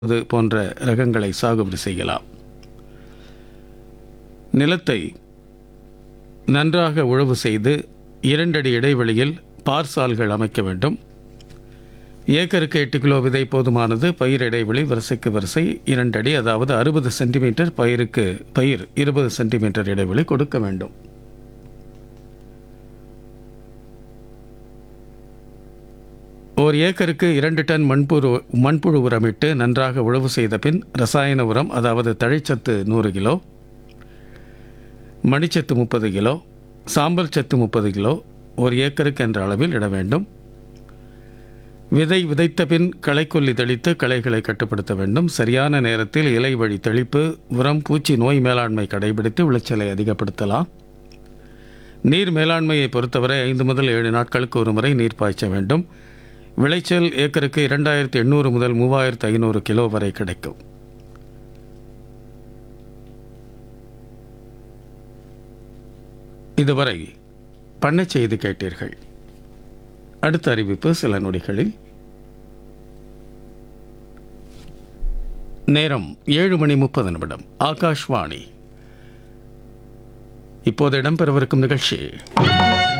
இது போன்ற ரகங்களை சாகுபடி செய்யலாம் நிலத்தை நன்றாக உழவு செய்து இரண்டடி இடைவெளியில் பார்சால்கள் அமைக்க வேண்டும் ஏக்கருக்கு எட்டு கிலோ விதை போதுமானது பயிர் இடைவெளி வரிசைக்கு வரிசை இரண்டடி அதாவது அறுபது சென்டிமீட்டர் பயிருக்கு பயிர் இருபது சென்டிமீட்டர் இடைவெளி கொடுக்க வேண்டும் ஓர் ஏக்கருக்கு இரண்டு டன் மண்புழு மண்புழு உரமிட்டு நன்றாக உழவு செய்த பின் ரசாயன உரம் அதாவது தழைச்சத்து நூறு கிலோ மணிச்சத்து முப்பது கிலோ சாம்பல் சத்து முப்பது கிலோ ஒரு ஏக்கருக்கு என்ற அளவில் இட வேண்டும் விதை விதைத்த பின் களைக்கொல்லி தெளித்து களைகளை கட்டுப்படுத்த வேண்டும் சரியான நேரத்தில் இலை வழி தெளிப்பு உரம் பூச்சி நோய் மேலாண்மை கடைபிடித்து விளைச்சலை அதிகப்படுத்தலாம் நீர் மேலாண்மையை பொறுத்தவரை ஐந்து முதல் ஏழு நாட்களுக்கு ஒரு முறை நீர் பாய்ச்ச வேண்டும் விளைச்சல் ஏக்கருக்கு இரண்டாயிரத்தி எண்ணூறு முதல் மூவாயிரத்து ஐநூறு கிலோ வரை கிடைக்கும் இதுவரை பண்ணைச் செய்தி கேட்டீர்கள் அடுத்த அறிவிப்பு சில நொடிகளில் நேரம் ஏழு மணி முப்பது நிமிடம் ஆகாஷ்வாணி இப்போது இடம்பெறவிருக்கும் நிகழ்ச்சி